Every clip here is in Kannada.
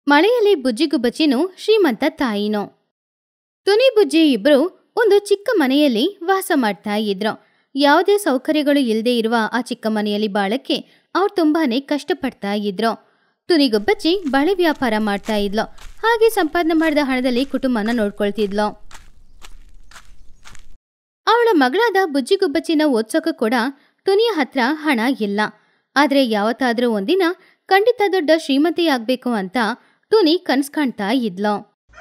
ಮಳೆಯಲ್ಲಿ ಬುಜ್ಜಿಗುಬ್ಬಚ್ಚಿನೂ ಶ್ರೀಮಂತ ತಾಯಿನೋ ತುನಿ ಬುಜ್ಜಿ ಇಬ್ರು ಒಂದು ಚಿಕ್ಕ ಮನೆಯಲ್ಲಿ ವಾಸ ಮಾಡ್ತಾ ಇದ್ರು ಯಾವುದೇ ಸೌಕರ್ಯಗಳು ಇಲ್ಲದೆ ಇರುವ ಆ ಚಿಕ್ಕ ಮನೆಯಲ್ಲಿ ಬಾಳಕ್ಕೆ ಅವ್ರು ತುಂಬಾನೇ ಕಷ್ಟಪಡ್ತಾ ಇದ್ರು ತುನಿಗುಬ್ಬಚ್ಚಿ ಬಳೆ ವ್ಯಾಪಾರ ಮಾಡ್ತಾ ಇದ್ಲು ಹಾಗೆ ಸಂಪಾದನೆ ಮಾಡಿದ ಹಣದಲ್ಲಿ ಕುಟುಂಬನ ನೋಡ್ಕೊಳ್ತಿದ್ಲು ಅವಳ ಮಗಳಾದ ಬುಜ್ಜಿಗುಬ್ಬಚ್ಚಿನ ಓದ್ಸೋಕೆ ಕೂಡ ತುನಿಯ ಹತ್ರ ಹಣ ಇಲ್ಲ ಆದ್ರೆ ಯಾವತ್ತಾದ್ರೂ ಒಂದಿನ ಖಂಡಿತ ದೊಡ್ಡ ಶ್ರೀಮತಿಯಾಗ್ಬೇಕು ಅಂತ ಟುನಿ ಕನ್ಸ್ ಕಾಣ್ತಾ ಇದ್ಲು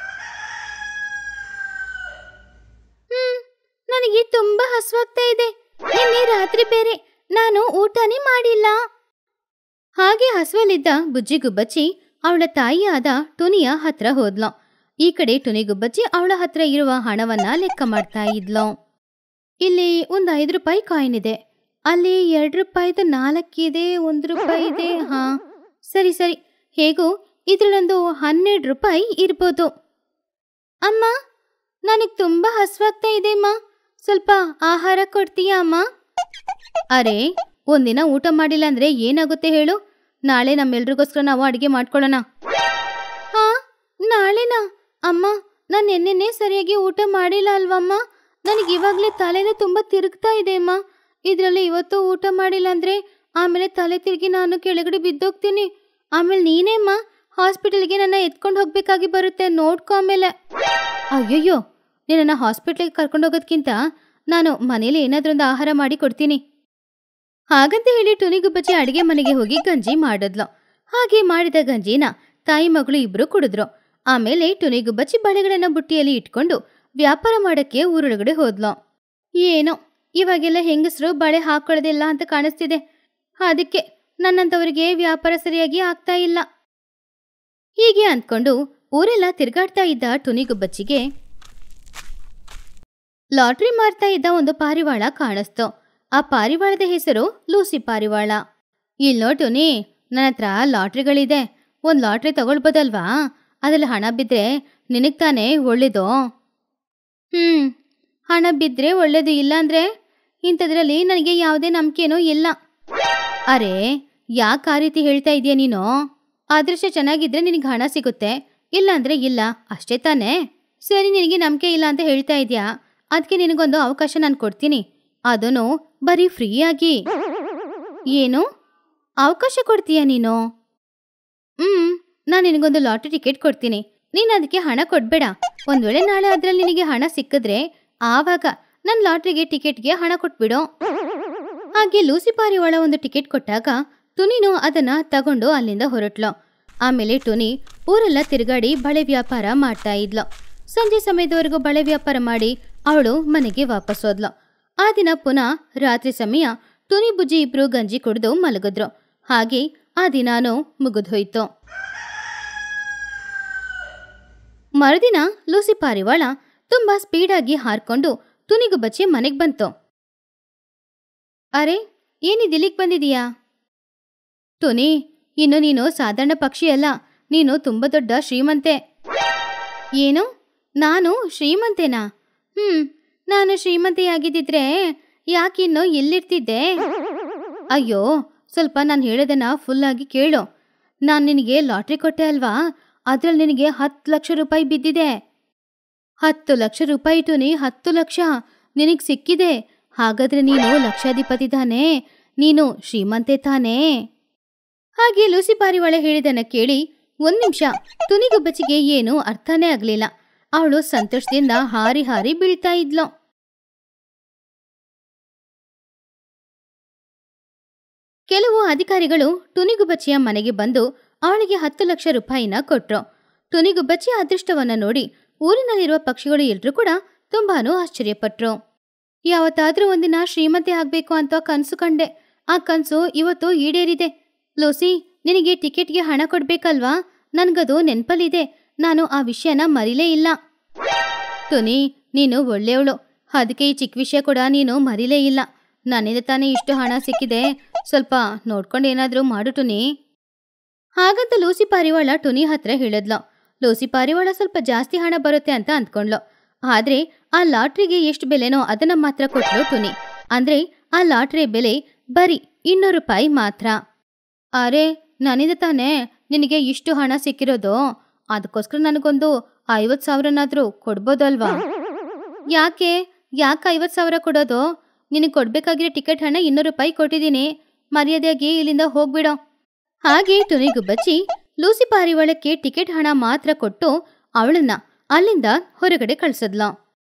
ಹ್ಮ್ ನನಗೆ ತುಂಬಾ ಹಸುವಾಗ್ತಾ ಇದೆ ನಿನ್ನೆ ರಾತ್ರಿ ಬೇರೆ ನಾನು ಊಟನೇ ಮಾಡಿಲ್ಲ ಹಾಗೆ ಹಸುವಲ್ಲಿದ್ದ ಬುಜ್ಜಿಗುಬ್ಬಚ್ಚಿ ಅವಳ ತಾಯಿಯಾದ ಟುನಿಯ ಹತ್ರ ಹೋದ್ಲು ಈ ಕಡೆ ಟುನಿಗುಬ್ಬಚ್ಚಿ ಅವಳ ಹತ್ರ ಇರುವ ಹಣವನ್ನ ಲೆಕ್ಕ ಮಾಡ್ತಾ ಇದ್ಲು ಇಲ್ಲಿ ಒಂದು ಐದು ರೂಪಾಯಿ ಕಾಯಿನ್ ಇದೆ ಅಲ್ಲಿ ಎರಡು ರೂಪಾಯಿದು ನಾಲ್ಕಿದೆ ಒಂದು ರೂಪಾಯಿ ಇದೆ ಹಾ ಸರಿ ಸರಿ ಹೇಗೂ ಇದ್ರಲ್ಲೊಂದು ಹನ್ನೆರಡು ರೂಪಾಯಿ ಇರ್ಬೋದು ಅಮ್ಮ ನನಗೆ ತುಂಬಾ ಹಸುವಾಗ್ತಾ ಇದೆ ಅಮ್ಮ ಸ್ವಲ್ಪ ಆಹಾರ ಕೊಡ್ತೀಯಾ ಅಮ್ಮ ಅರೆ ಒಂದಿನ ಊಟ ಮಾಡಿಲ್ಲ ಅಂದ್ರೆ ಏನಾಗುತ್ತೆ ಹೇಳು ನಾಳೆ ನಮ್ಮೆಲ್ರಿಗೋಸ್ಕರ ನಾವು ಅಡಿಗೆ ಮಾಡ್ಕೊಳ್ಳೋಣ ಹಾ ನಾಳೆನಾ ಅಮ್ಮ ನಾನು ನಿನ್ನೆನೇ ಸರಿಯಾಗಿ ಊಟ ಮಾಡಿಲ್ಲ ಅಲ್ವಮ್ಮ ನನಗೆ ಇವಾಗಲೇ ತಲೆನೇ ತುಂಬ ತಿರುಗ್ತಾ ಇದೆ ಅಮ್ಮ ಇದರಲ್ಲಿ ಇವತ್ತು ಊಟ ಮಾಡಿಲ್ಲ ಅಂದ್ರೆ ಆಮೇಲೆ ತಲೆ ತಿರುಗಿ ನಾನು ಕೆಳಗಡೆ ಬಿದ್ದೋಗ್ತೀನಿ ಆಮೇಲೆ ನೀನೇಮ್ಮ ಹಾಸ್ಪಿಟಲ್ಗೆ ನನ್ನ ಎತ್ಕೊಂಡು ಹೋಗ್ಬೇಕಾಗಿ ಬರುತ್ತೆ ನೋಡ್ಕೊ ಆಮೇಲೆ ಅಯ್ಯಯ್ಯೋ ನಿನ್ನನ್ನು ಹಾಸ್ಪಿಟ್ಲಿಗೆ ಕರ್ಕೊಂಡು ಹೋಗೋದ್ಕಿಂತ ನಾನು ಮನೇಲಿ ಏನಾದ್ರೊಂದು ಆಹಾರ ಮಾಡಿ ಕೊಡ್ತೀನಿ ಹಾಗಂತ ಹೇಳಿ ಟುನಿಗುಬ್ಬಚ್ಚಿ ಅಡಿಗೆ ಮನೆಗೆ ಹೋಗಿ ಗಂಜಿ ಮಾಡಿದ್ಲು ಹಾಗೆ ಮಾಡಿದ ಗಂಜಿನ ತಾಯಿ ಮಗಳು ಇಬ್ರು ಕುಡಿದ್ರು ಆಮೇಲೆ ಟುನಿಗುಬ್ಬಚ್ಚಿ ಬಳೆಗಳನ್ನ ಬುಟ್ಟಿಯಲ್ಲಿ ಇಟ್ಕೊಂಡು ವ್ಯಾಪಾರ ಮಾಡಕ್ಕೆ ಊರೊಳಗಡೆ ಹೋದ್ಲು ಏನೋ ಇವಾಗೆಲ್ಲ ಹೆಂಗಸರು ಬಳೆ ಹಾಕೊಳ್ಳೋದಿಲ್ಲ ಅಂತ ಕಾಣಿಸ್ತಿದೆ ಅದಕ್ಕೆ ನನ್ನಂತವರಿಗೆ ವ್ಯಾಪಾರ ಸರಿಯಾಗಿ ಆಗ್ತಾ ಇಲ್ಲ ಹೀಗೆ ಅಂದ್ಕೊಂಡು ಊರೆಲ್ಲ ತಿರುಗಾಡ್ತಾ ಇದ್ದ ಟುನಿಗುಬ್ಬಚ್ಚಿಗೆ ಲಾಟ್ರಿ ಮಾರ್ತಾ ಇದ್ದ ಒಂದು ಪಾರಿವಾಳ ಕಾಣಿಸ್ತು ಆ ಪಾರಿವಾಳದ ಹೆಸರು ಲೂಸಿ ಪಾರಿವಾಳ ಇಲ್ ನೋಟುನಿ ನನ್ನ ಹತ್ರ ಲಾಟ್ರಿಗಳಿದೆ ಒಂದು ಲಾಟ್ರಿ ತಗೊಳ್ಬೋದಲ್ವಾ ಅದ್ರಲ್ಲಿ ಹಣ ಬಿದ್ದರೆ ನಿನಗೆ ತಾನೇ ಒಳ್ಳೇದು ಹ್ಞೂ ಹಣ ಬಿದ್ದರೆ ಒಳ್ಳೇದು ಇಲ್ಲಾಂದ್ರೆ ಇಂಥದ್ರಲ್ಲಿ ನನಗೆ ಯಾವುದೇ ನಂಬಿಕೆನೂ ಇಲ್ಲ ಅರೆ ಯಾಕೆ ಆ ರೀತಿ ಹೇಳ್ತಾ ಇದೀಯ ನೀನು ಅದೃಷ್ಟ ಚೆನ್ನಾಗಿದ್ರೆ ನಿನಗೆ ಹಣ ಸಿಗುತ್ತೆ ಇಲ್ಲಾಂದ್ರೆ ಇಲ್ಲ ಅಷ್ಟೇ ತಾನೇ ಸರಿ ನಿನಗೆ ನಂಬಿಕೆ ಇಲ್ಲ ಅಂತ ಹೇಳ್ತಾ ಇದೀಯಾ ಅದಕ್ಕೆ ನಿನಗೊಂದು ಅವಕಾಶ ನಾನು ಕೊಡ್ತೀನಿ ಅದನ್ನು ಬರೀ ಫ್ರೀಯಾಗಿ ಏನು ಅವಕಾಶ ಕೊಡ್ತೀಯ ನೀನು ಹ್ಮ್ ನಾನು ನಿನಗೊಂದು ಲಾಟ್ರಿ ಟಿಕೆಟ್ ಕೊಡ್ತೀನಿ ನೀನು ಅದಕ್ಕೆ ಹಣ ಕೊಡ್ಬೇಡ ಒಂದ್ ವೇಳೆ ನಾಳೆ ಅದ್ರಲ್ಲಿ ನಿನಗೆ ಹಣ ಸಿಕ್ಕಿದ್ರೆ ಆವಾಗ ನನ್ನ ಲಾಟ್ರಿಗೆ ಟಿಕೆಟ್ಗೆ ಹಣ ಕೊಟ್ಬಿಡು ಹಾಗೆ ಲೂಸಿ ಪಾರಿವಾಳ ಒಂದು ಟಿಕೆಟ್ ಕೊಟ್ಟಾಗ ಟುನಿನು ಅದನ್ನ ತಗೊಂಡು ಅಲ್ಲಿಂದ ಹೊರಟ್ಲು ಆಮೇಲೆ ಟುನಿ ಊರೆಲ್ಲ ತಿರುಗಾಡಿ ಬಳೆ ವ್ಯಾಪಾರ ಮಾಡ್ತಾ ಇದ್ಲು ಸಂಜೆ ಸಮಯದವರೆಗೂ ಬಳೆ ವ್ಯಾಪಾರ ಮಾಡಿ ಅವಳು ಮನೆಗೆ ವಾಪಸ್ ಹೋದ್ಲು ಆ ದಿನ ಪುನಃ ರಾತ್ರಿ ಸಮಯ ಟುನಿ ಬುಜ್ಜಿ ಇಬ್ರು ಗಂಜಿ ಕುಡಿದು ಮಲಗಿದ್ರು ಹಾಗೆ ಆ ದಿನಾನು ಮುಗಿದೋಯ್ತು ಮರುದಿನ ಲೂಸಿ ಪಾರಿವಾಳ ತುಂಬಾ ಸ್ಪೀಡಾಗಿ ಹಾರ್ಕೊಂಡು ತುನಿಗು ಬಚ್ಚಿ ಮನೆಗೆ ಬಂತು ಅರೆ ಏನಿದಿಲ್ಲಿಗೆ ಬಂದಿದೀಯಾ ಟುನಿ ಇನ್ನು ನೀನು ಸಾಧಾರಣ ಪಕ್ಷಿ ಅಲ್ಲ ನೀನು ತುಂಬ ದೊಡ್ಡ ಶ್ರೀಮಂತೆ ಏನು ನಾನು ಶ್ರೀಮಂತೆನಾ ಹ್ಮ್ ನಾನು ಶ್ರೀಮಂತೆಯಾಗಿದ್ದಿದ್ರೆ ಯಾಕಿನ್ನು ಎಲ್ಲಿರ್ತಿದ್ದೆ ಅಯ್ಯೋ ಸ್ವಲ್ಪ ನಾನು ಹೇಳೋದನ್ನ ಫುಲ್ಲಾಗಿ ಕೇಳು ನಾನು ನಿನಗೆ ಲಾಟ್ರಿ ಕೊಟ್ಟೆ ಅಲ್ವಾ ಅದ್ರಲ್ಲಿ ನಿನಗೆ ಹತ್ತು ಲಕ್ಷ ರೂಪಾಯಿ ಬಿದ್ದಿದೆ ಹತ್ತು ಲಕ್ಷ ರೂಪಾಯಿ ಟುನಿ ಹತ್ತು ಲಕ್ಷ ನಿನಗೆ ಸಿಕ್ಕಿದೆ ಹಾಗಾದ್ರೆ ನೀನು ಲಕ್ಷಾಧಿಪತಿ ತಾನೇ ನೀನು ಶ್ರೀಮಂತೆ ತಾನೇ ಹಾಗೆ ಲೂಸಿ ಪಾರಿವಾಳ ಹೇಳಿದನ್ನ ಕೇಳಿ ಒಂದ್ ನಿಮಿಷ ತುನಿಗುಬ್ಬಚ್ಚಿಗೆ ಏನು ಅರ್ಥನೇ ಆಗ್ಲಿಲ್ಲ ಅವಳು ಸಂತೋಷದಿಂದ ಹಾರಿ ಹಾರಿ ಬೀಳ್ತಾ ಇದ್ಲು ಕೆಲವು ಅಧಿಕಾರಿಗಳು ಟುನಿಗುಬ್ಬಚ್ಚಿಯ ಮನೆಗೆ ಬಂದು ಅವಳಿಗೆ ಹತ್ತು ಲಕ್ಷ ರೂಪಾಯಿನ ಕೊಟ್ರು ಟುನಿಗುಬ್ಬಚ್ಚಿ ಅದೃಷ್ಟವನ್ನ ನೋಡಿ ಊರಿನಲ್ಲಿರುವ ಪಕ್ಷಿಗಳು ಎಲ್ರೂ ಕೂಡ ತುಂಬಾನು ಆಶ್ಚರ್ಯಪಟ್ರು ಯಾವತ್ತಾದ್ರೂ ಒಂದಿನ ಶ್ರೀಮಂತೆ ಆಗ್ಬೇಕು ಅಂತ ಕನ್ಸು ಕಂಡೆ ಆ ಕನ್ಸು ಇವತ್ತು ಈಡೇರಿದೆ ಲೂಸಿ ನಿನಗೆ ಟಿಕೆಟ್ಗೆ ಹಣ ಕೊಡ್ಬೇಕಲ್ವಾ ನನ್ಗದು ನೆನ್ಪಲ್ಲಿದೆ ನಾನು ಆ ವಿಷಯನ ಮರಿಲೇ ಇಲ್ಲ ಟುನಿ ನೀನು ಒಳ್ಳೆಯವಳು ಅದಕ್ಕೆ ಈ ಚಿಕ್ಕ ವಿಷಯ ಕೂಡ ನೀನು ಮರಿಲೇ ಇಲ್ಲ ನನ್ನಿಂದ ತಾನೇ ಇಷ್ಟು ಹಣ ಸಿಕ್ಕಿದೆ ಸ್ವಲ್ಪ ನೋಡ್ಕೊಂಡು ಏನಾದರೂ ಮಾಡು ಟುನಿ ಹಾಗಂತ ಲೂಸಿ ಪಾರಿವಾಳ ಟುನಿ ಹತ್ರ ಹೇಳಿದ್ಲು ಲೂಸಿ ಪಾರಿವಾಳ ಸ್ವಲ್ಪ ಜಾಸ್ತಿ ಹಣ ಬರುತ್ತೆ ಅಂತ ಅಂದ್ಕೊಂಡ್ಲು ಆದ್ರೆ ಆ ಲಾಟ್ರಿಗೆ ಎಷ್ಟು ಬೆಲೆನೋ ಅದನ್ನ ಮಾತ್ರ ಕೊಟ್ಲು ಟುನಿ ಅಂದ್ರೆ ಆ ಲಾಟ್ರಿ ಬೆಲೆ ಬರೀ ಇನ್ನೂರು ರೂಪಾಯಿ ಮಾತ್ರ ಅರೆ ನನ್ನಿಂದ ತಾನೇ ನಿನಗೆ ಇಷ್ಟು ಹಣ ಸಿಕ್ಕಿರೋದು ಅದಕ್ಕೋಸ್ಕರ ನನಗೊಂದು ಐವತ್ತು ಸಾವಿರನಾದ್ರೂ ಕೊಡ್ಬೋದಲ್ವಾ ಯಾಕೆ ಯಾಕೆ ಐವತ್ತು ಸಾವಿರ ಕೊಡೋದು ನಿನಗೆ ಕೊಡ್ಬೇಕಾಗಿರೋ ಟಿಕೆಟ್ ಹಣ ಇನ್ನೂರು ರೂಪಾಯಿ ಕೊಟ್ಟಿದ್ದೀನಿ ಮರ್ಯಾದೆಯಾಗಿ ಇಲ್ಲಿಂದ ಹೋಗ್ಬಿಡೋ ಹಾಗೆ ಟುನಿಗುಬ್ಬಚ್ಚಿ ಲೂಸಿ ಪಾರಿವಾಳಕ್ಕೆ ಟಿಕೆಟ್ ಹಣ ಮಾತ್ರ ಕೊಟ್ಟು ಅವಳನ್ನ ಅಲ್ಲಿಂದ ಹೊರಗಡೆ ಕಳ್ಸದ್ಲ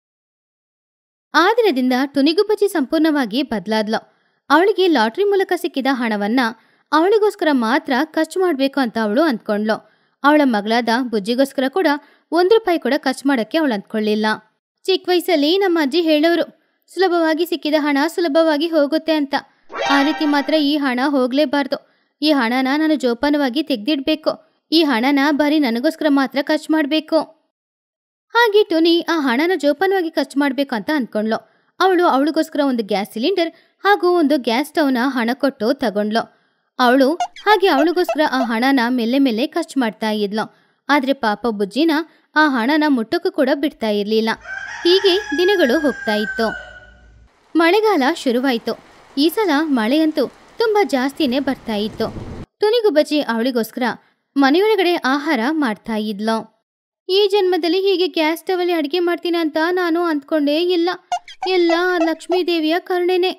ಆ ದಿನದಿಂದ ಟುನಿಗುಬ್ಬಚ್ಚಿ ಸಂಪೂರ್ಣವಾಗಿ ಬದಲಾದ್ಲು ಅವಳಿಗೆ ಲಾಟ್ರಿ ಮೂಲಕ ಸಿಕ್ಕಿದ ಹಣವನ್ನ ಅವಳಿಗೋಸ್ಕರ ಮಾತ್ರ ಖರ್ಚು ಮಾಡಬೇಕು ಅಂತ ಅವಳು ಅಂದ್ಕೊಂಡ್ಲು ಅವಳ ಮಗಳಾದ ಬುಜ್ಜಿಗೋಸ್ಕರ ಕೂಡ ಒಂದು ರೂಪಾಯಿ ಕೂಡ ಖರ್ಚು ಮಾಡಕ್ಕೆ ಅವಳು ಅಂದ್ಕೊಳ್ಳಿಲ್ಲ ಚಿಕ್ಕ ವಯಸ್ಸಲ್ಲಿ ನಮ್ಮ ಅಜ್ಜಿ ಹೇಳೋರು ಸುಲಭವಾಗಿ ಸಿಕ್ಕಿದ ಹಣ ಸುಲಭವಾಗಿ ಹೋಗುತ್ತೆ ಅಂತ ಆ ರೀತಿ ಮಾತ್ರ ಈ ಹಣ ಹೋಗ್ಲೇಬಾರ್ದು ಈ ಹಣನ ನಾನು ಜೋಪಾನವಾಗಿ ತೆಗ್ದಿಡ್ಬೇಕು ಈ ಹಣನ ಬರೀ ನನಗೋಸ್ಕರ ಮಾತ್ರ ಖರ್ಚು ಮಾಡಬೇಕು ಹಾಗೆ ಟೋನಿ ಆ ಹಣನ ಜೋಪಾನವಾಗಿ ಖರ್ಚು ಮಾಡಬೇಕು ಅಂತ ಅಂದ್ಕೊಂಡ್ಲು ಅವಳು ಅವಳಿಗೋಸ್ಕರ ಒಂದು ಗ್ಯಾಸ್ ಸಿಲಿಂಡರ್ ಹಾಗೂ ಒಂದು ಗ್ಯಾಸ್ ಸ್ಟವ್ನ ಹಣ ಕೊಟ್ಟು ತಗೊಂಡ್ಲು ಅವಳು ಹಾಗೆ ಅವಳಿಗೋಸ್ಕರ ಆ ಹಣನ ಮೆಲ್ಲೆ ಮೆಲ್ಲೆ ಖರ್ಚು ಮಾಡ್ತಾ ಇದ್ಲು ಆದ್ರೆ ಪಾಪ ಬುಜ್ಜಿನ ಆ ಹಣನ ಮುಟ್ಟಕ್ಕೂ ಕೂಡ ಬಿಡ್ತಾ ಇರ್ಲಿಲ್ಲ ಹೀಗೆ ದಿನಗಳು ಹೋಗ್ತಾ ಇತ್ತು ಮಳೆಗಾಲ ಶುರುವಾಯಿತು ಈ ಸಲ ಮಳೆಯಂತೂ ತುಂಬಾ ಜಾಸ್ತಿನೇ ಬರ್ತಾ ಇತ್ತು ತುನಿಗುಬ್ಬಚ್ಚಿ ಅವಳಿಗೋಸ್ಕರ ಮನೆಯೊಳಗಡೆ ಆಹಾರ ಮಾಡ್ತಾ ಇದ್ಲು ಈ ಜನ್ಮದಲ್ಲಿ ಹೀಗೆ ಗ್ಯಾಸ್ ಸ್ಟವಲ್ಲಿ ಅಡುಗೆ ಮಾಡ್ತೀನಿ ಅಂತ ನಾನು ಅಂದ್ಕೊಂಡೇ ಇಲ್ಲ ಎಲ್ಲ ಆ ಲಕ್ಷ್ಮೀ ದೇವಿಯ ಕರುಣೆನೆ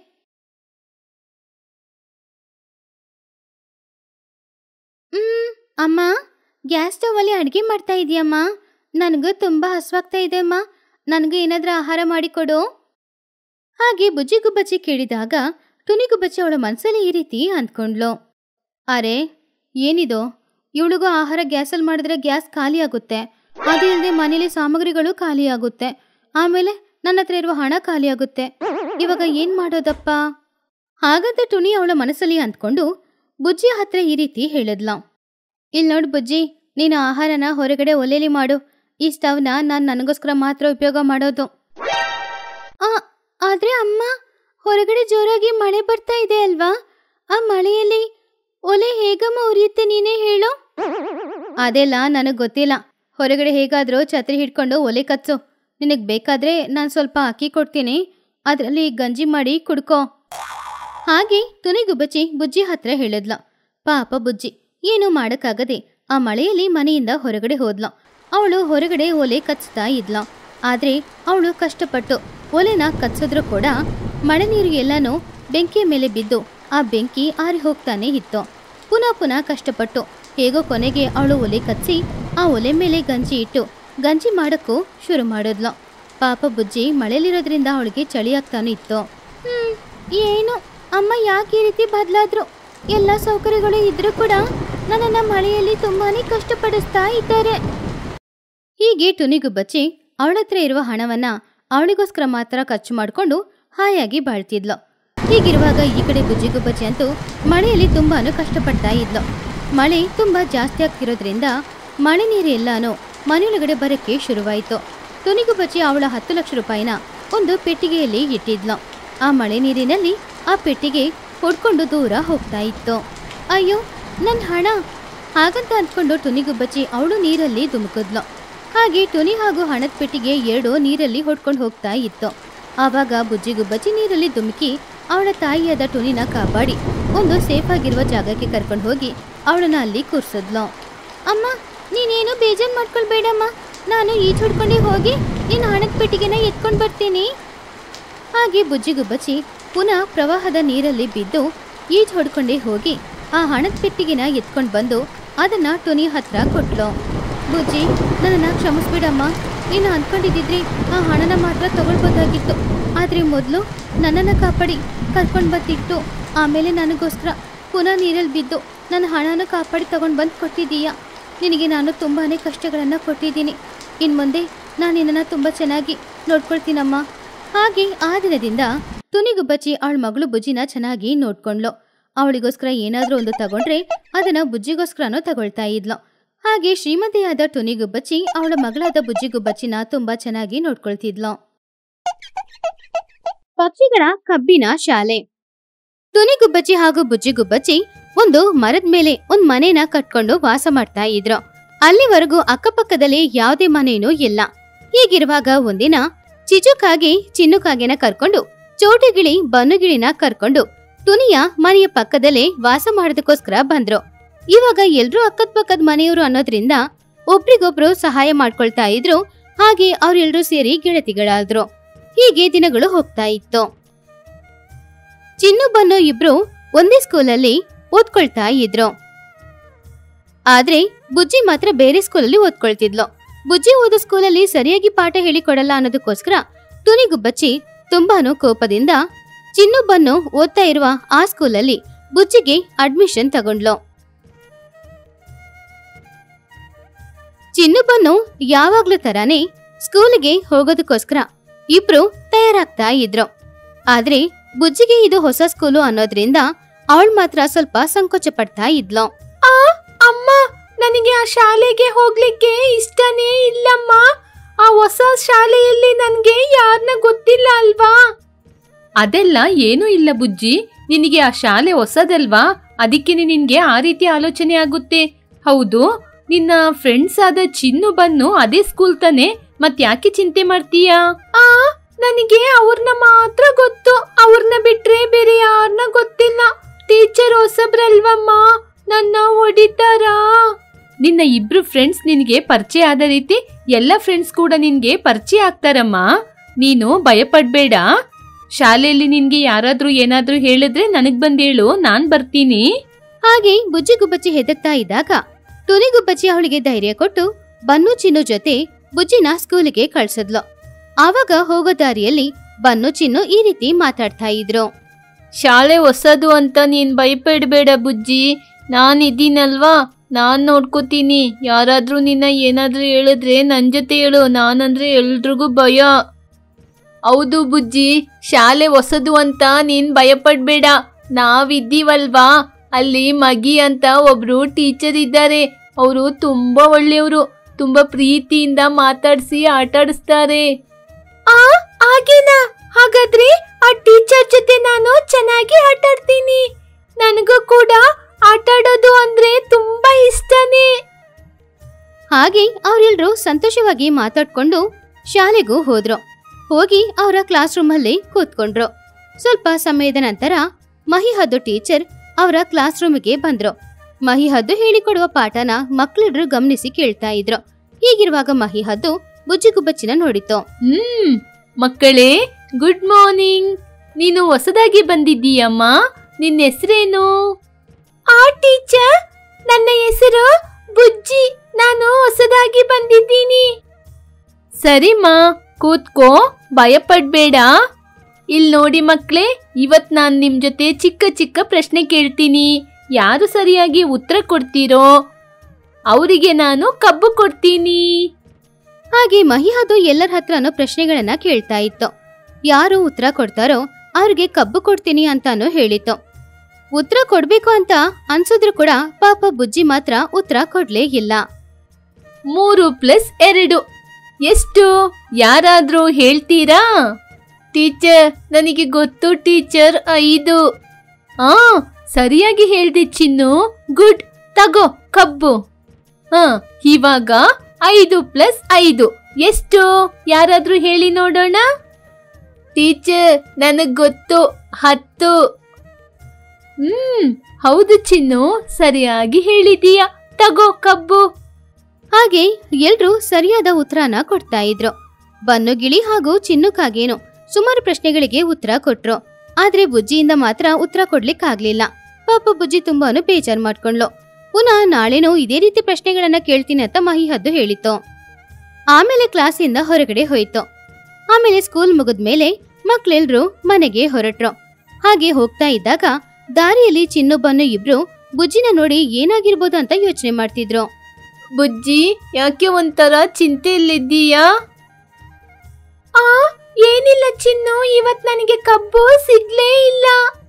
ಹ್ಮ್ ಅಮ್ಮ ಗ್ಯಾಸ್ ಸ್ಟವಲ್ಲಿ ಅಡುಗೆ ಮಾಡ್ತಾ ಇದೀಯಮ್ಮ ನನಗೂ ತುಂಬಾ ಹಸ್ವಾಗ್ತಾ ಇದೆ ಅಮ್ಮ ನನಗೂ ಏನಾದ್ರೂ ಆಹಾರ ಮಾಡಿಕೊಡು ಹಾಗೆ ಬುಜ್ಜಿಗುಬ್ಬಚ್ಚಿ ಕೇಳಿದಾಗ ಟುನಿಗುಬ್ಬಚ್ಚಿ ಅವಳ ಮನಸ್ಸಲ್ಲಿ ಈ ರೀತಿ ಅಂದ್ಕೊಂಡ್ಲು ಅರೆ ಏನಿದು ಇವಳಿಗೂ ಆಹಾರ ಗ್ಯಾಸಲ್ಲಿ ಮಾಡಿದ್ರೆ ಗ್ಯಾಸ್ ಖಾಲಿ ಆಗುತ್ತೆ ಅದು ಇಲ್ಲದೆ ಮನೇಲಿ ಸಾಮಗ್ರಿಗಳು ಖಾಲಿ ಆಗುತ್ತೆ ಆಮೇಲೆ ನನ್ನ ಹತ್ರ ಇರುವ ಹಣ ಖಾಲಿ ಆಗುತ್ತೆ ಇವಾಗ ಏನ್ ಮಾಡೋದಪ್ಪ ಹಾಗಂತ ಟುನಿ ಅವಳ ಮನಸ್ಸಲ್ಲಿ ಅಂದ್ಕೊಂಡು ಬುಜ್ಜಿ ಹತ್ರ ಈ ರೀತಿ ಹೇಳಿದ್ಲ ಇಲ್ಲಿ ನೋಡು ಬುಜ್ಜಿ ನೀನು ಆಹಾರನ ಹೊರಗಡೆ ಒಲೆಲಿ ಮಾಡು ಈ ಸ್ಟವ್ನ ನಾನು ನನಗೋಸ್ಕರ ಮಾತ್ರ ಉಪಯೋಗ ಮಾಡೋದು ಆ, ಆದ್ರೆ ಅಮ್ಮ ಹೊರಗಡೆ ಜೋರಾಗಿ ಮಳೆ ಬರ್ತಾ ಇದೆ ಅಲ್ವಾ ಆ ಮಳೆಯಲ್ಲಿ ಒಲೆ ಹೇಗಮ್ಮ ಉರಿಯುತ್ತೆ ನೀನೇ ಹೇಳು ಅದೆಲ್ಲ ನನಗೆ ಗೊತ್ತಿಲ್ಲ ಹೊರಗಡೆ ಹೇಗಾದ್ರೂ ಛತ್ರಿ ಹಿಡ್ಕೊಂಡು ಒಲೆ ಕಚ್ಚು ನಿನಗೆ ಬೇಕಾದ್ರೆ ನಾನು ಸ್ವಲ್ಪ ಅಕ್ಕಿ ಕೊಡ್ತೀನಿ ಅದರಲ್ಲಿ ಗಂಜಿ ಮಾಡಿ ಕುಡ್ಕೋ ಹಾಗೆ ತುನಿಗುಬ್ಬಚ್ಚಿ ಬುಜ್ಜಿ ಹತ್ರ ಹೇಳಿದ್ಲ ಪಾಪ ಬುಜ್ಜಿ ಏನೂ ಮಾಡಕ್ಕಾಗದೆ ಆ ಮಳೆಯಲ್ಲಿ ಮನೆಯಿಂದ ಹೊರಗಡೆ ಹೋದ್ಲ ಅವಳು ಹೊರಗಡೆ ಒಲೆ ಕಚ್ತಾ ಇದ್ಲ ಆದ್ರೆ ಅವಳು ಕಷ್ಟಪಟ್ಟು ಒಲೆನ ಕಚ್ಚಿದ್ರು ಕೂಡ ಮಳೆ ನೀರು ಎಲ್ಲನೂ ಬೆಂಕಿಯ ಮೇಲೆ ಬಿದ್ದು ಆ ಬೆಂಕಿ ಆರಿ ಹೋಗ್ತಾನೆ ಇತ್ತು ಪುನಃ ಪುನಃ ಕಷ್ಟಪಟ್ಟು ಹೇಗೋ ಕೊನೆಗೆ ಅವಳು ಒಲೆ ಕಚ್ಚಿ ಆ ಒಲೆ ಮೇಲೆ ಗಂಜಿ ಇಟ್ಟು ಗಂಜಿ ಮಾಡಕ್ಕೂ ಶುರು ಮಾಡಿದ್ಲು ಪಾಪ ಬುಜ್ಜಿ ಮಳೆಲಿರೋದ್ರಿಂದ ಅವಳಿಗೆ ಚಳಿ ಆಗ್ತಾನೆ ಇತ್ತು ಹ್ಮ್ ಏನು ಅಮ್ಮ ಯಾಕೆ ಈ ರೀತಿ ಬದಲಾದ್ರು ಎಲ್ಲ ಸೌಕರ್ಯಗಳು ಇದ್ರೂ ಕೂಡ ನನ್ನನ್ನ ಮಳೆಯಲ್ಲಿ ತುಂಬಾನೇ ಕಷ್ಟಪಡಿಸ್ತಾ ಇದ್ದಾರೆ ಹೀಗೆ ಟುನಿಗುಬ್ಬಚ್ಚಿ ಅವಳ ಹತ್ರ ಇರುವ ಹಣವನ್ನ ಅವಳಿಗೋಸ್ಕರ ಮಾತ್ರ ಖರ್ಚು ಮಾಡಿಕೊಂಡು ಹಾಯಾಗಿ ಬಾಳ್ತಿದ್ಲು ಹೀಗಿರುವಾಗ ಈ ಕಡೆ ಬುಜ್ಜಿಗುಬ್ಬಚ್ಚಿ ಅಂತೂ ಮಳೆಯಲ್ಲಿ ತುಂಬಾನು ಕಷ್ಟಪಡ್ತಾ ಇದ್ಲು ಮಳೆ ತುಂಬಾ ಜಾಸ್ತಿ ಆಗ್ತಿರೋದ್ರಿಂದ ಮಳೆ ನೀರು ಎಲ್ಲಾನು ಮನೆಯೊಳಗಡೆ ಬರಕ್ಕೆ ಶುರುವಾಯಿತು ತುನಿಗುಬ್ಬಚ್ಚಿ ಅವಳ ಹತ್ತು ಲಕ್ಷ ರೂಪಾಯಿನ ಒಂದು ಪೆಟ್ಟಿಗೆಯಲ್ಲಿ ಇಟ್ಟಿದ್ಲು ಆ ಮಳೆ ನೀರಿನಲ್ಲಿ ಆ ಪೆಟ್ಟಿಗೆ ಹೊಡ್ಕೊಂಡು ದೂರ ಹೋಗ್ತಾ ಇತ್ತು ಅಯ್ಯೋ ನನ್ನ ಹಣ ಹಾಗಂತ ಅಂದ್ಕೊಂಡು ಟುನಿಗುಬ್ಬಚ್ಚಿ ಅವಳು ನೀರಲ್ಲಿ ಧುಮುಕಿದ್ಲು ಹಾಗೆ ಟುನಿ ಹಾಗೂ ಹಣದ ಪೆಟ್ಟಿಗೆ ಎರಡು ನೀರಲ್ಲಿ ಹೊಡ್ಕೊಂಡು ಹೋಗ್ತಾ ಇತ್ತು ಆವಾಗ ಬುಜ್ಜಿಗುಬ್ಬಚ್ಚಿ ನೀರಲ್ಲಿ ಧುಮುಕಿ ಅವಳ ತಾಯಿಯಾದ ಟುನಿನ ಕಾಪಾಡಿ ಒಂದು ಸೇಫ್ ಆಗಿರುವ ಜಾಗಕ್ಕೆ ಕರ್ಕೊಂಡು ಹೋಗಿ ಅವಳನ್ನ ಅಲ್ಲಿ ಕೂರ್ಸಿದ್ಲು ಅಮ್ಮ ನೀನೇನು ಬೇಜಾರು ಮಾಡ್ಕೊಳ್ಬೇಡಮ್ಮ ನಾನು ಈಜು ಹೊಡ್ಕೊಂಡೇ ಹೋಗಿ ನಿನ್ನ ಹಣದ ಪೆಟ್ಟಿಗೆನ ಎತ್ಕೊಂಡು ಬರ್ತೀನಿ ಹಾಗೆ ಬುಜ್ಜಿಗುಬ್ಬಚ್ಚಿ ಪುನಃ ಪ್ರವಾಹದ ನೀರಲ್ಲಿ ಬಿದ್ದು ಈಜು ಹೊಡ್ಕೊಂಡೇ ಹೋಗಿ ಆ ಹಣದ ಪೆಟ್ಟಿಗೆನ ಎತ್ಕೊಂಡು ಬಂದು ಅದನ್ನ ಟುನಿ ಹತ್ರ ಕೊಟ್ಲು ಬುಜ್ಜಿ ನನ್ನನ್ನ ಕ್ಷಮಿಸ್ಬಿಡಮ್ಮ ನೀನು ಅನ್ಕೊಂಡಿದ್ದಿದ್ರೆ ಆ ಹಣನ ಮಾತ್ರ ತಗೊಳ್ಬೋದಾಗಿತ್ತು ಆದ್ರೆ ಮೊದಲು ನನ್ನನ್ನು ಕಾಪಾಡಿ ಕರ್ಕೊಂಡು ಬಂದಿಟ್ಟು ಆಮೇಲೆ ನನಗೋಸ್ಕರ ಪುನಃ ನೀರಲ್ಲಿ ಬಿದ್ದು ನನ್ನ ಹಣನ ಕಾಪಾಡಿ ತಗೊಂಡು ಬಂದು ಕೊಟ್ಟಿದ್ದೀಯಾ ನಿನಗೆ ನಾನು ತುಂಬಾನೇ ಕಷ್ಟಗಳನ್ನು ಕೊಟ್ಟಿದ್ದೀನಿ ಇನ್ನು ಮುಂದೆ ನಾನು ನಿನ್ನನ್ನು ತುಂಬ ಚೆನ್ನಾಗಿ ನೋಡ್ಕೊಳ್ತೀನಮ್ಮ ಹಾಗೆ ಆ ದಿನದಿಂದ ತುನಿಗುಬ್ಬಚ್ಚಿ ಅವಳ ಮಗಳು ಬುಜ್ಜಿನ ಚೆನ್ನಾಗಿ ನೋಡ್ಕೊಂಡ್ಲು ಅವಳಿಗೋಸ್ಕರ ಏನಾದ್ರೂ ಒಂದು ತಗೊಂಡ್ರೆ ಅದನ್ನ ಬುಜ್ಜಿಗೋಸ್ಕರನೂ ತಗೊಳ್ತಾ ಇದ್ಲು ಹಾಗೆ ಶ್ರೀಮತಿಯಾದ ಟುನಿಗುಬ್ಬಚ್ಚಿ ಅವಳ ಮಗಳಾದ ಬುಜ್ಜಿಗುಬ್ಬಚ್ಚಿನ ತುಂಬಾ ಚೆನ್ನಾಗಿ ನೋಡ್ಕೊಳ್ತಿದ್ಲು ಪಕ್ಷಿಗಳ ಕಬ್ಬಿನ ಶಾಲೆ ತುನಿಗುಬ್ಬಚ್ಚಿ ಹಾಗೂ ಬುಜ್ಜಿಗುಬ್ಬಚ್ಚಿ ಒಂದು ಮರದ ಮೇಲೆ ಒಂದ್ ಮನೇನ ಕಟ್ಕೊಂಡು ವಾಸ ಮಾಡ್ತಾ ಇದ್ರು ಅಲ್ಲಿವರೆಗೂ ಅಕ್ಕಪಕ್ಕದಲ್ಲಿ ಯಾವುದೇ ಮನೇನೂ ಇಲ್ಲ ಹೀಗಿರುವಾಗ ಒಂದಿನ ಚಿಚುಕಾಗಿ ಚಿನ್ನುಕಾಗೆನ ಕರ್ಕೊಂಡು ಚೋಟುಗಿಳಿ ಬನ್ನುಗಿಳಿನ ಕರ್ಕೊಂಡು ತುನಿಯ ಮನೆಯ ಪಕ್ಕದಲ್ಲೇ ವಾಸ ಮಾಡೋದಕ್ಕೋಸ್ಕರ ಬಂದ್ರು ಇವಾಗ ಎಲ್ರೂ ಅಕ್ಕದ ಪಕ್ಕದ ಮನೆಯವರು ಅನ್ನೋದ್ರಿಂದ ಒಬ್ರಿಗೊಬ್ರು ಸಹಾಯ ಮಾಡ್ಕೊಳ್ತಾ ಇದ್ರು ಹಾಗೆ ಅವ್ರೆಲ್ರೂ ಸೇರಿ ಗೆಳತಿಗಳಾದ್ರು ಹೀಗೆ ದಿನಗಳು ಹೋಗ್ತಾ ಇತ್ತು ಚಿನ್ನು ಬನ್ನು ಇಬ್ರು ಒಂದೇ ಸ್ಕೂಲಲ್ಲಿ ಓದ್ಕೊಳ್ತಾ ಇದ್ರು ಆದ್ರೆ ಬುಜ್ಜಿ ಮಾತ್ರ ಬೇರೆ ಸ್ಕೂಲಲ್ಲಿ ಓದ್ಕೊಳ್ತಿದ್ಲು ಬುಜ್ಜಿ ಓದೋ ಸ್ಕೂಲಲ್ಲಿ ಸರಿಯಾಗಿ ಪಾಠ ಹೇಳಿಕೊಡಲ್ಲ ಅನ್ನೋದಕ್ಕೋಸ್ಕರ ತುನಿಗುಬ್ಬಚ್ಚಿ ತುಂಬಾನು ಕೋಪದಿಂದ ಚಿನ್ನು ಬನ್ನು ಓದ್ತಾ ಇರುವ ಆ ಸ್ಕೂಲಲ್ಲಿ ಬುಜ್ಜಿಗೆ ಅಡ್ಮಿಷನ್ ತಗೊಂಡ್ಲು ಚಿನ್ನು ಬನ್ನು ಯಾವಾಗ್ಲೂ ತರಾನೇ ಸ್ಕೂಲಿಗೆ ಹೋಗೋದಕ್ಕೋಸ್ಕರ ಇಬ್ರು ತಯಾರಾಗ್ತಾ ಇದ್ರು ಆದ್ರೆ ಬುಜ್ಜಿಗೆ ಇದು ಹೊಸ ಸ್ಕೂಲು ಅನ್ನೋದ್ರಿಂದ ಅವಳು ಮಾತ್ರ ಸ್ವಲ್ಪ ಸಂಕೋಚ ಪಡ್ತಾ ಇದ್ಲು ಆ ಅಮ್ಮ ನನಗೆ ಆ ಶಾಲೆಗೆ ಹೋಗ್ಲಿಕ್ಕೆ ಇಷ್ಟನೇ ಇಲ್ಲಮ್ಮ ಆ ಹೊಸ ಶಾಲೆಯಲ್ಲಿ ನನಗೆ ಯಾರನ್ನ ಗೊತ್ತಿಲ್ಲ ಅಲ್ವಾ ಅದೆಲ್ಲ ಏನೂ ಇಲ್ಲ ಬುಜ್ಜಿ ನಿನಗೆ ಆ ಶಾಲೆ ಹೊಸದಲ್ವಾ ಅದಕ್ಕೆ ನಿನ್ಗೆ ಆ ರೀತಿ ಆಲೋಚನೆ ಆಗುತ್ತೆ ಹೌದು ನಿನ್ನ ಫ್ರೆಂಡ್ಸ್ ಆದ ಚಿನ್ನು ಬನ್ನು ಅದೇ ಸ್ಕೂಲ್ ತಾನೆ ಮತ್ ಯಾಕೆ ಚಿಂತೆ ಮಾಡ್ತೀಯಾ ಆ ನನಗೆ ಅವ್ರನ್ನ ಮಾತ್ರ ಗೊತ್ತು ಅವ್ರನ್ನ ಬಿಟ್ರೆ ಬೇರೆ ಯಾರನ್ನ ಗೊತ್ತಿಲ್ಲ ಟೀಚರ್ ಹೊಸಬ್ರಲ್ವಮ್ಮ ನನ್ನ ಹೊಡಿತಾರಾ ನಿನ್ನ ಇಬ್ರು ಫ್ರೆಂಡ್ಸ್ ನಿನಗೆ ಪರಿಚಯ ಆದ ರೀತಿ ಎಲ್ಲ ಫ್ರೆಂಡ್ಸ್ ಕೂಡ ನಿನ್ಗೆ ಪರಿಚಯ ಆಗ್ತಾರಮ್ಮ ನೀನು ಭಯಪಡ್ಬೇಡ ಶಾಲೆಯಲ್ಲಿ ನಿನ್ಗೆ ಯಾರಾದ್ರೂ ಏನಾದ್ರೂ ಹೇಳಿದ್ರೆ ನನಗ್ ಬಂದ್ ಹೇಳು ನಾನ್ ಬರ್ತೀನಿ ಹಾಗೆ ಬುಜ್ಜಿ ಗುಬ್ಬಚ್ಚಿ ಹೆದರ್ತಾ ಇದ್ದಾಗ ತುನಿಗುಬ್ಬಚ್ಚಿ ಅವಳಿಗೆ ಧೈರ್ಯ ಕೊಟ್ಟು ಬನ್ನು ಚಿನ್ನು ಜೊತೆ ಬುಜ್ಜಿನ ಸ್ಕೂಲಿಗೆ ಕಳ್ಸಿದ್ಲು ಆವಾಗ ಹೋಗೋ ದಾರಿಯಲ್ಲಿ ಬನ್ನು ಚಿನ್ನು ಈ ರೀತಿ ಮಾತಾಡ್ತಾ ಇದ್ರು ಶಾಲೆ ಹೊಸದು ಅಂತ ನೀನ್ ಭಯಪಡ್ಬೇಡ ಬುಜ್ಜಿ ನಾನ್ ಇದೀನಲ್ವಾ ನಾನ್ ನೋಡ್ಕೋತೀನಿ ಯಾರಾದ್ರೂ ನಿನ್ನ ಏನಾದ್ರೂ ಹೇಳಿದ್ರೆ ನನ್ ಜೊತೆ ಹೇಳು ನಾನಂದ್ರೆ ಎಲ್ರಿಗೂ ಭಯ ಹೌದು ಬುಜ್ಜಿ ಶಾಲೆ ಹೊಸದು ಅಂತ ನೀನ್ ಭಯಪಡ್ಬೇಡ ನಾವಿದ್ದೀವಲ್ವಾ ಅಲ್ಲಿ ಮಗಿ ಅಂತ ಒಬ್ರು ಟೀಚರ್ ಇದ್ದಾರೆ ಅವರು ತುಂಬಾ ಒಳ್ಳೆಯವರು ತುಂಬಾ ಪ್ರೀತಿಯಿಂದ ಮಾತಾಡಿಸಿ ಆಟಾಡಿಸ್ತಾರೆ ಆ ಹಾಗೇನಾ ಹಾಗಾದ್ರೆ ಆ ಟೀಚರ್ ಜೊತೆ ನಾನು ಚೆನ್ನಾಗಿ ಆಟಾಡ್ತೀನಿ ನನಗೂ ಕೂಡ ಆಟಾಡೋದು ಅಂದ್ರೆ ತುಂಬಾ ಇಷ್ಟನೇ ಹಾಗೆ ಅವರೆಲ್ಲರೂ ಸಂತೋಷವಾಗಿ ಮಾತಾಡ್ಕೊಂಡು ಶಾಲೆಗೂ ಹೋದ್ರು ಹೋಗಿ ಅವರ ಕ್ಲಾಸ್ ರೂಮಲ್ಲಿ ಕೂತ್ಕೊಂಡ್ರು ಸ್ವಲ್ಪ ಸಮಯದ ನಂತರ ಮಹಿಹದ್ದು ಟೀಚರ್ ಅವರ ಕ್ಲಾಸ್ ರೂಮಿಗೆ ಬಂದ್ರು ಮಹಿಹದ್ದು ಹೇಳಿಕೊಡುವ ಪಾಠನ ಮಕ್ಕಳೆಲ್ಲರೂ ಗಮನಿಸಿ ಕೇಳ್ತಾ ಇದ್ರು ಹೀಗಿರುವಾಗ ಮಹಿಹದ್ದು ಬುಜ್ಜಿಗುಬ್ಬಚ್ಚಿನ ನೋಡಿತು ಹ್ಮ್ ಮಕ್ಕಳೇ ಗುಡ್ ಮಾರ್ನಿಂಗ್ ನೀನು ಹೊಸದಾಗಿ ಬಂದಿದ್ದೀಯಮ್ಮ ನಿನ್ನ ಹೆಸರೇನು ಆ ಟೀಚರ್ ನನ್ನ ಹೆಸರು ಬುಜ್ಜಿ ನಾನು ಹೊಸದಾಗಿ ಬಂದಿದ್ದೀನಿ ಸರಿಮ್ಮ ಕೂತ್ಕೋ ಭಯಪಡ್ಬೇಡ ಇಲ್ಲಿ ನೋಡಿ ಮಕ್ಳೇ ಇವತ್ ನಾನ್ ನಿಮ್ ಜೊತೆ ಚಿಕ್ಕ ಚಿಕ್ಕ ಪ್ರಶ್ನೆ ಕೇಳ್ತೀನಿ ಯಾರು ಸರಿಯಾಗಿ ಉತ್ತರ ಕೊಡ್ತೀರೋ ಅವರಿಗೆ ನಾನು ಕಬ್ಬು ಕೊಡ್ತೀನಿ ಹಾಗೆ ಮಹಿಹದ್ದು ಎಲ್ಲರ ಹತ್ರನೂ ಪ್ರಶ್ನೆಗಳನ್ನ ಕೇಳ್ತಾ ಇತ್ತು ಯಾರು ಉತ್ತರ ಕೊಡ್ತಾರೋ ಅವ್ರಿಗೆ ಕಬ್ಬು ಕೊಡ್ತೀನಿ ಅಂತಾನು ಹೇಳಿತ್ತು ಉತ್ತರ ಕೊಡ್ಬೇಕು ಅಂತ ಅನ್ಸಿದ್ರು ಕೂಡ ಪಾಪ ಬುಜ್ಜಿ ಮಾತ್ರ ಉತ್ತರ ಕೊಡ್ಲೇ ಇಲ್ಲ ಮೂರು ಪ್ಲಸ್ ಎರಡು ಎಷ್ಟು ಯಾರಾದ್ರೂ ಹೇಳ್ತೀರಾ ಟೀಚರ್ ನನಗೆ ಗೊತ್ತು ಟೀಚರ್ ಐದು ಆ ಸರಿಯಾಗಿ ಹೇಳ್ದೆ ಚಿನ್ನು ಗುಡ್ ತಗೋ ಕಬ್ಬು ಹ ಇವಾಗ ಐದು ಪ್ಲಸ್ ಐದು ಎಷ್ಟು ಯಾರಾದ್ರೂ ಹೇಳಿ ನೋಡೋಣ ಟೀಚರ್ ನನಗ್ ಗೊತ್ತು ಹತ್ತು ಹ್ಮ್ ಹೌದು ಚಿನ್ನು ಸರಿಯಾಗಿ ಹೇಳಿದೀಯ ತಗೋ ಕಬ್ಬು ಹಾಗೆ ಎಲ್ರೂ ಸರಿಯಾದ ಉತ್ತರನ ಕೊಡ್ತಾ ಇದ್ರು ಬನ್ನುಗಿಳಿ ಹಾಗೂ ಚಿನ್ನುಕಾಗೇನು ಸುಮಾರು ಪ್ರಶ್ನೆಗಳಿಗೆ ಉತ್ತರ ಕೊಟ್ರು ಆದ್ರೆ ಬುಜ್ಜಿಯಿಂದ ಮಾತ್ರ ಉತ್ತರ ಕೊಡ್ಲಿಕ್ಕಾಗ್ಲಿಲ್ಲ ಪಾಪ ಬುಜ್ಜಿ ತುಂಬಾನು ಬೇಜಾರ್ ಮಾಡ್ಕೊಂಡ್ಲು ಪುನಃ ನಾಳೆನೂ ಇದೇ ರೀತಿ ಪ್ರಶ್ನೆಗಳನ್ನ ಕೇಳ್ತೀನಿ ಅಂತ ಮಹಿಹದ್ದು ಹೇಳಿತ್ತು ಆಮೇಲೆ ಕ್ಲಾಸಿಂದ ಹೊರಗಡೆ ಹೋಯ್ತು ಆಮೇಲೆ ಸ್ಕೂಲ್ ಮುಗಿದ್ಮೇಲೆ ಮಕ್ಳೆಲ್ರೂ ಮನೆಗೆ ಹೊರಟ್ರು ಹಾಗೆ ಹೋಗ್ತಾ ಇದ್ದಾಗ ದಾರಿಯಲ್ಲಿ ಚಿನ್ನು ಬನ್ನು ಇಬ್ರು ಬುಜ್ಜಿನ ನೋಡಿ ಏನಾಗಿರ್ಬೋದು ಅಂತ ಯೋಚನೆ ಮಾಡ್ತಿದ್ರು ಬುಜ್ಜಿ ಯಾಕೆ ಒಂಥರ ಚಿಂತೆಯಲ್ಲಿದ್ದೀಯಾ ಆ ಏನಿಲ್ಲ ಚಿನ್ನು ಇವತ್ ನನಗೆ ಕಬ್ಬು ಸಿಗ್ಲೇ ಇಲ್ಲ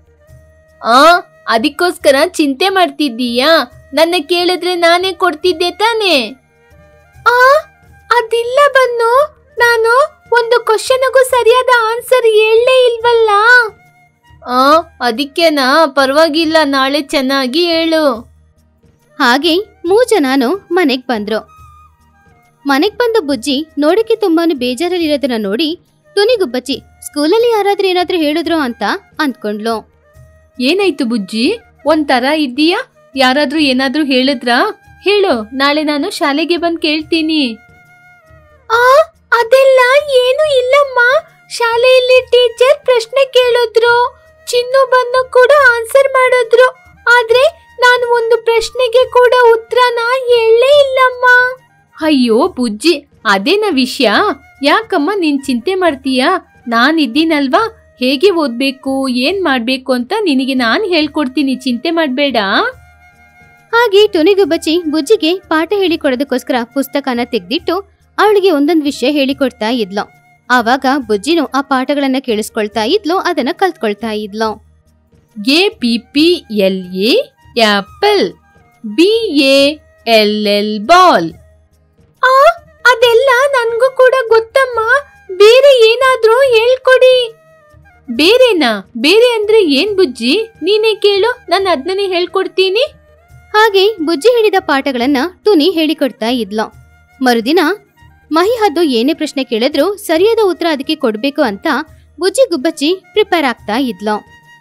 ಆ ಅದಕ್ಕೋಸ್ಕರ ಚಿಂತೆ ಮಾಡ್ತಿದ್ದೀಯಾ ನನ್ನ ಕೇಳಿದ್ರೆ ನಾನೇ ಕೊಡ್ತಿದ್ದೆ ತಾನೇ ಆ ಅದಿಲ್ಲ ಬನ್ನು ನಾನು ಒಂದು ಕ್ವಶನ್ಗೂ ಸರಿಯಾದ ಆನ್ಸರ್ ಹೇಳಲೇ ಇಲ್ವಲ್ಲ ಆ ಅದಕ್ಕೆನಾ ಪರವಾಗಿಲ್ಲ ನಾಳೆ ಚೆನ್ನಾಗಿ ಹೇಳು ಹಾಗೆ ಮೂರ್ ಜನನು ಮನೆಗ್ ಬಂದ್ರು ಮನೆಗ್ ಬಂದ ಬುಜ್ಜಿ ನೋಡಕ್ಕೆ ತುಂಬಾನು ಬೇಜಾರಲ್ಲಿರೋದನ್ನ ನೋಡಿ ತುನಿಗುಬ್ಬಚ್ಚಿ ಸ್ಕೂಲಲ್ಲಿ ಯಾರಾದ್ರೂ ಏನಾದ್ರೂ ಹೇಳಿದ್ರು ಅಂತ ಅಂದ್ಕೊಂಡ್ಲು ಏನಾಯ್ತು ಬುಜ್ಜಿ ಒಂಥರ ಇದ್ದೀಯಾ ಯಾರಾದ್ರೂ ಏನಾದ್ರೂ ಹೇಳಿದ್ರಾ ಹೇಳು ನಾಳೆ ನಾನು ಶಾಲೆಗೆ ಬಂದ್ ಕೇಳ್ತೀನಿ ಆ ಅದೆಲ್ಲ ಏನು ಇಲ್ಲಮ್ಮ ಶಾಲೆಯಲ್ಲಿ ಟೀಚರ್ ಪ್ರಶ್ನೆ ಕೇಳಿದ್ರು ಚಿನ್ನು ಬಂದು ಕೂಡ ಆನ್ಸರ್ ಮಾಡಿದ್ರು ಆದ್ರೆ ನಾನು ಒಂದು ಪ್ರಶ್ನೆಗೆ ಕೂಡ ಉತ್ತರನ ಹೇಳೇ ಇಲ್ಲಮ್ಮ ಅಯ್ಯೋ ಬುಜ್ಜಿ ಅದೇನ ವಿಷಯ ಯಾಕಮ್ಮ ನೀನ್ ಚಿಂತೆ ಮಾಡ್ತೀಯಾ ನಾನ್ ಇದ್ದೀನಲ್ವಾ ಹೇಗೆ ಓದ್ಬೇಕು ಏನ್ ಮಾಡ್ಬೇಕು ಅಂತ ನಿನಗೆ ನಾನ್ ಹೇಳ್ಕೊಡ್ತೀನಿ ಚಿಂತೆ ಮಾಡ್ಬೇಡ ಹಾಗೆ ಟುನಿಗುಬ್ಬಚ್ಚಿ ಬುಜ್ಜಿಗೆ ಪಾಠ ಹೇಳಿಕೊಡೋದಕ್ಕೋಸ್ಕರ ಪುಸ್ತಕನ ತೆಗ್ದಿಟ್ಟು ಅವಳಿಗೆ ಒಂದೊಂದು ವಿಷಯ ಹೇಳಿಕೊಡ್ತಾ ಇದ್ಲು ಆವಾಗ ಬುಜ್ಜಿನು ಆ ಪಾಠಗಳನ್ನ ಕೇಳಿಸ್ಕೊಳ್ತಾ ಇದ್ಲು ಅದನ್ನ ಕಲ್ತ್ಕೊಳ್ತಾ ಇದ್ಲು A P P L A apple B A L L ball ಆ ಅದೆಲ್ಲ ನನ್ಗೂ ಕೂಡ ಗೊತ್ತಮ್ಮ ಬೇರೆ ಏನಾದ್ರೂ ಹೇಳ್ಕೊಡಿ ಬೇರೆನಾ ಬೇರೆ ಅಂದ್ರೆ ಏನ್ ಬುಜ್ಜಿ ನೀನೇ ಕೇಳು ನಾನು ಅದನ್ನೇ ಹೇಳ್ಕೊಡ್ತೀನಿ ಹಾಗೆ ಬುಜ್ಜಿ ಹಿಡಿದ ಪಾಠಗಳನ್ನ ಟುನಿ ಹೇಳಿಕೊಡ್ತಾ ಇದ್ಲು ಮರುದಿನ ಮಹಿಹದ್ದು ಏನೇ ಪ್ರಶ್ನೆ ಕೇಳಿದ್ರು ಸರಿಯಾದ ಉತ್ತರ ಅದಕ್ಕೆ ಕೊಡ್ಬೇಕು ಅಂತ ಬುಜ್ಜಿ ಗುಬ್ಬಚ್ಚಿ ಪ್ರಿಪೇರ್ ಆಗ್ತಾ ಇದ್ಲು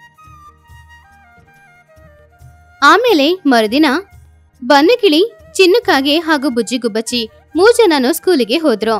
ಆಮೇಲೆ ಮರುದಿನ ಬನ್ನಕಿಳಿ ಚಿನ್ನಕ್ಕಾಗೆ ಹಾಗೂ ಬುಜ್ಜಿ ಗುಬ್ಬಚ್ಚಿ ಮೂರ್ ಜನನು ಸ್ಕೂಲಿಗೆ ಹೋದ್ರು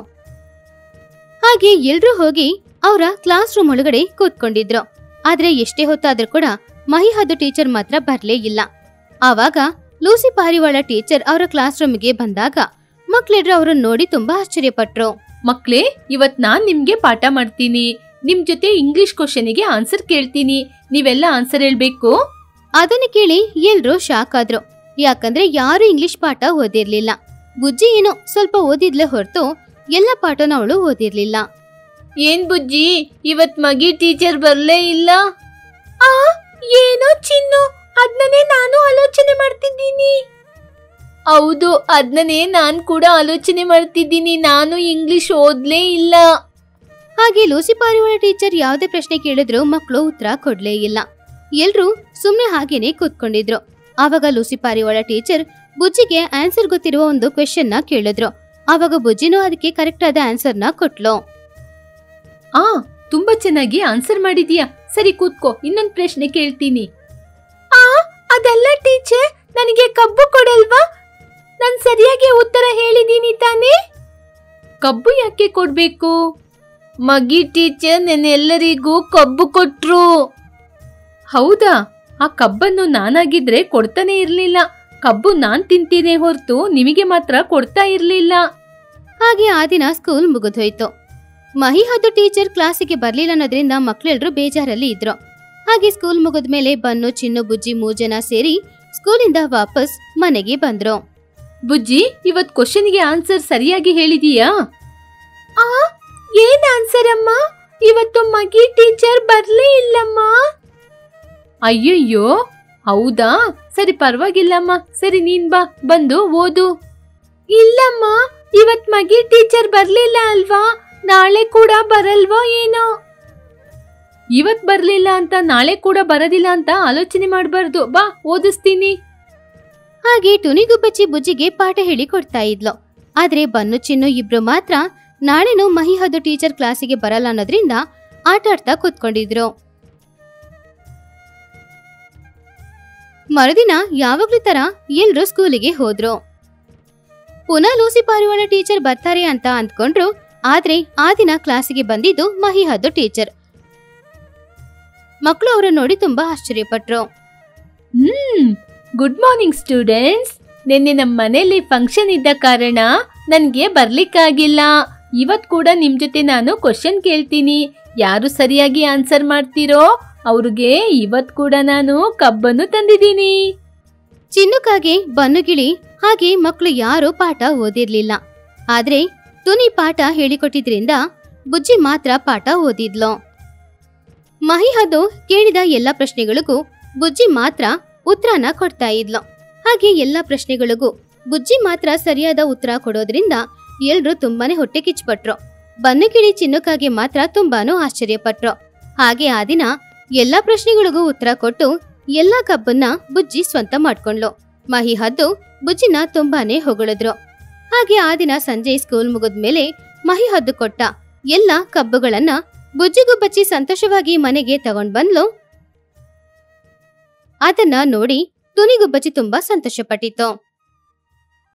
ಹಾಗೆ ಎಲ್ರೂ ಹೋಗಿ ಅವರ ಕ್ಲಾಸ್ ರೂಮ್ ಒಳಗಡೆ ಕೂತ್ಕೊಂಡಿದ್ರು ಆದ್ರೆ ಎಷ್ಟೇ ಹೊತ್ತಾದ್ರೂ ಕೂಡ ಮಹಿಹದ್ದು ಟೀಚರ್ ಮಾತ್ರ ಬರ್ಲೇ ಇಲ್ಲ ಆವಾಗ ಲೂಸಿ ಪಾರಿವಾಳ ಟೀಚರ್ ಅವರ ಕ್ಲಾಸ್ ರೂಮ್ಗೆ ಬಂದಾಗ ಮಕ್ಳೆಡ್ರು ಅವರನ್ನ ನೋಡಿ ತುಂಬಾ ಆಶ್ಚರ್ಯಪಟ್ರು ಮಕ್ಳೇ ಇವತ್ ನಾನ್ ನಿಮ್ಗೆ ಪಾಠ ಮಾಡ್ತೀನಿ ನಿಮ್ ಜೊತೆ ಇಂಗ್ಲಿಷ್ ಕ್ವಶನಿಗೆ ಆನ್ಸರ್ ಕೇಳ್ತೀನಿ ನೀವೆಲ್ಲ ಆನ್ಸರ್ ಹೇಳ್ಬೇಕು ಅದನ್ನ ಕೇಳಿ ಎಲ್ರೂ ಶಾಕ್ ಆದ್ರು ಯಾಕಂದ್ರೆ ಯಾರು ಇಂಗ್ಲಿಷ್ ಪಾಠ ಓದಿರ್ಲಿಲ್ಲ ಬುಜ್ಜಿ ಏನೋ ಸ್ವಲ್ಪ ಓದಿದ್ಲೆ ಹೊರತು ಎಲ್ಲ ಪಾಠನ ಅವಳು ಓದಿರ್ಲಿಲ್ಲ ಏನ್ ಬುಜ್ಜಿ ಇವತ್ ಮಗಿ ಟೀಚರ್ ಬರ್ಲೇ ಇಲ್ಲ ಆ ಏನೋ ಚಿನ್ನು ಅದ್ನನೇ ನಾನು ಆಲೋಚನೆ ಮಾಡ್ತಿದ್ದೀನಿ ಹೌದು ಅದ್ನನೇ ನಾನ್ ಕೂಡ ಆಲೋಚನೆ ಮಾಡ್ತಿದ್ದೀನಿ ನಾನು ಇಂಗ್ಲಿಷ್ ಓದ್ಲೇ ಇಲ್ಲ ಹಾಗೆ ಲೂಸಿ ಪಾರಿವಾಳ ಟೀಚರ್ ಯಾವುದೇ ಪ್ರಶ್ನೆ ಕೇಳಿದ್ರು ಮಕ್ಕಳು ಉತ್ತರ ಕೊಡ್ಲೇ ಇಲ್ಲ ಎಲ್ರೂ ಸುಮ್ನೆ ಹಾಗೇನೆ ಕೂತ್ಕೊಂಡಿದ್ರು ಆವಾಗ ಲೂಸಿ ಪಾರಿವಾಳ ಟೀಚರ್ ಬುಜ್ಜಿಗೆ ಆನ್ಸರ್ ಗೊತ್ತಿರುವ ಒಂದು ಕ್ವೆಶನ್ ನ ಕೇಳಿದ್ರು ಆವಾಗ ಬುಜ್ಜಿನೂ ಅದಕ್ಕೆ ಕರೆಕ್ಟ್ ಆದ ಆನ್ಸರ್ ನ ಕೊಟ್ಲು ಆ ತುಂಬಾ ಚೆನ್ನಾಗಿ ಆನ್ಸರ್ ಮಾಡಿದೀಯಾ ಸರಿ ಕೂತ್ಕೋ ಇನ್ನೊಂದ್ ಪ್ರಶ್ನೆ ಕೇಳ್ತೀನಿ ಆ ಅದಲ್ಲ ಟೀಚರ್ ನನಗೆ ಕಬ್ಬು ಕೊಡಲ್ವಾ ನಾನ್ ಸರಿಯಾಗಿ ಉತ್ತರ ಹೇಳಿದೀನಿ ತಾನೇ ಕಬ್ಬು ಯಾಕೆ ಕೊಡ್ಬೇಕು ಮಗಿ ಟೀಚರ್ ನೆನ್ನೆಲ್ಲರಿಗೂ ಕಬ್ಬು ಕೊಟ್ರು ಹೌದಾ ಆ ಕಬ್ಬನ್ನು ನಾನಾಗಿದ್ರೆ ಕೊಡ್ತಾನೆ ಇರ್ಲಿಲ್ಲ ಕಬ್ಬು ನಾನ್ ತಿಂತೀನಿ ಹೊರತು ನಿಮಗೆ ಮಾತ್ರ ಕೊಡ್ತಾ ಇರ್ಲಿಲ್ಲ ಹಾಗೆ ಆ ದಿನ ಸ್ಕೂಲ್ ಮುಗಿದೋಯ್ತು ಮಹಿ ಹಾಗೂ ಟೀಚರ್ ಕ್ಲಾಸಿಗೆ ಬರ್ಲಿಲ್ಲ ಅನ್ನೋದ್ರಿಂದ ಮಕ್ಳೆಲ್ರು ಬೇಜಾರಲ್ಲಿ ಇದ್ರು ಹಾಗೆ ಸ್ಕೂಲ್ ಮುಗಿದ್ಮೇಲೆ ಬನ್ನು ಚಿನ್ನು ಬುಜ್ಜಿ ಮೂರ್ ಜನ ಸೇರಿ ಸ್ಕೂಲಿಂದ ವಾಪಸ್ ಮನೆಗೆ ಬಂದ್ರು ಬುಜ್ಜಿ ಇವತ್ ಕ್ವಶನ್ಗೆ ಆನ್ಸರ್ ಸರಿಯಾಗಿ ಹೇಳಿದೀಯಾ ಆ ಏನ್ ಆನ್ಸರ್ ಅಮ್ಮ ಇವತ್ತು ಮಗಿ ಟೀಚರ್ ಬರ್ಲೇ ಇಲ್ಲಮ್ಮ ಅಯ್ಯಯ್ಯೋ ಹೌದಾ ಸರಿ ಪರವಾಗಿಲ್ಲಮ್ಮ ಸರಿ ನೀನ್ ಬಾ ಬಂದು ಓದು ಇಲ್ಲಮ್ಮ ಇವತ್ ಮಗಿ ಟೀಚರ್ ಬರ್ಲಿಲ್ಲ ಅಲ್ವಾ ನಾಳೆ ಕೂಡ ಬರಲ್ವೋ ಏನೋ ಇವತ್ ಬರ್ಲಿಲ್ಲ ಅಂತ ನಾಳೆ ಕೂಡ ಬರೋದಿಲ್ಲ ಅಂತ ಆಲೋಚನೆ ಮಾಡಬಾರ್ದು ಬಾ ಓದಿಸ್ತೀನಿ ಹಾಗೆ ಟುನಿಗುಬ್ಬಚ್ಚಿ ಬುಜ್ಜಿಗೆ ಪಾಠ ಹೇಳಿ ಕೊಡ್ತಾ ಇದ್ಲು ಆದ್ರೆ ಬನ್ನು ಚಿನ್ನು ಇಬ್ರು ಮಾತ್ರ ನಾಳೆನೂ ಮಹಿ ಹಾಗೂ ಟೀಚರ್ ಕ್ಲಾಸಿಗೆ ಬರಲ್ಲ ಅನ್ನೋದ್ರಿಂದ ಆಟ ಆಡ್ತಾ ಕೂತ್ಕೊಂಡಿದ್ರು ಮರುದಿನ ಯಾವಾಗ್ಲೂ ತರ ಎಲ್ರೂ ಸ್ಕೂಲಿಗೆ ಹೋದ್ರು ಪುನಃ ಲೂಸಿ ಪಾರಿವಾಳ ಟೀಚರ್ ಬರ್ತಾರೆ ಅಂತ ಅಂದ್ಕೊಂಡ್ರು ಆದ್ರೆ ಆ ದಿನ ಕ್ಲಾಸಿಗೆ ಬಂದಿದ್ದು ಮಹಿ ಹಾಗೂ ಟೀಚರ್ ಮಕ್ಕಳು ಅವರನ್ನ ನೋಡಿ ತುಂಬಾ ಆಶ್ಚರ್ಯಪಟ್ರು ಹ್ಮ್ ಗುಡ್ ಮಾರ್ನಿಂಗ್ ಸ್ಟೂಡೆಂಟ್ಸ್ ನಿನ್ನೆ ನಮ್ಮ ಮನೇಲಿ ಫಂಕ್ಷನ್ ಇದ್ದ ಕಾರಣ ನನಗೆ ಬರ್ಲಿಕ್ಕಾಗಿಲ್ಲ ಇವತ್ ಕೂಡ ನಿಮ್ ಜೊತೆ ನಾನು ಕ್ವಶನ್ ಕೇಳ್ತೀನಿ ಯಾರು ಸರಿಯಾಗಿ ಆನ್ಸರ್ ಮಾಡ್ತೀರೋ ಅವ್ರಿಗೆ ಇವತ್ ಕೂಡ ನಾನು ಕಬ್ಬನ್ನು ತಂದಿದ್ದೀನಿ ಚಿನ್ನುಕಾಗೆ ಬನ್ನುಗಿಳಿ ಹಾಗೆ ಮಕ್ಕಳು ಯಾರೂ ಪಾಠ ಓದಿರ್ಲಿಲ್ಲ ಆದ್ರೆ ತುನಿ ಪಾಠ ಹೇಳಿಕೊಟ್ಟಿದ್ರಿಂದ ಬುಜ್ಜಿ ಮಾತ್ರ ಪಾಠ ಓದಿದ್ಲು ಮಹಿಹದ್ದು ಕೇಳಿದ ಎಲ್ಲ ಪ್ರಶ್ನೆಗಳಿಗೂ ಬುಜ್ಜಿ ಮಾತ್ರ ಉತ್ತರನ ಕೊಡ್ತಾ ಇದ್ಲು ಹಾಗೆ ಎಲ್ಲ ಪ್ರಶ್ನೆಗಳಿಗೂ ಬುಜ್ಜಿ ಮಾತ್ರ ಸರಿಯಾದ ಉತ್ತರ ಕೊಡೋದ್ರಿಂದ ಎಲ್ರೂ ತುಂಬಾನೇ ಹೊಟ್ಟೆ ಕಿಚ್ಪಟ್ರು ಬನ್ನುಗಿಳಿ ಚಿನ್ನುಕಾಗೆ ಮಾತ್ರ ತುಂಬಾನು ಆಶ್ಚರ್ಯಪಟ್ರು ಹಾಗೆ ಆ ದಿನ ಎಲ್ಲ ಪ್ರಶ್ನೆಗಳಿಗೂ ಉತ್ತರ ಕೊಟ್ಟು ಎಲ್ಲ ಕಬ್ಬನ್ನ ಬುಜ್ಜಿ ಸ್ವಂತ ಮಾಡ್ಕೊಂಡ್ಲು ಮಹಿ ಹದ್ದು ಬುಜ್ಜಿನ ತುಂಬಾನೇ ಹೊಗಳಿದ್ರು ಹಾಗೆ ಆ ದಿನ ಸಂಜೆ ಸ್ಕೂಲ್ ಮುಗಿದ್ಮೇಲೆ ಮಹಿ ಹದ್ದು ಕೊಟ್ಟ ಎಲ್ಲ ಕಬ್ಬುಗಳನ್ನ ಬುಜ್ಜಿಗೂ ಬಚ್ಚಿ ಸಂತೋಷವಾಗಿ ಮನೆಗೆ ತಗೊಂಡ್ ಬಂದ್ಲು ಅದನ್ನ ನೋಡಿ ತುನಿಗುಬ್ಬಚ್ಚಿ ತುಂಬಾ ಸಂತೋಷಪಟ್ಟಿತ್ತು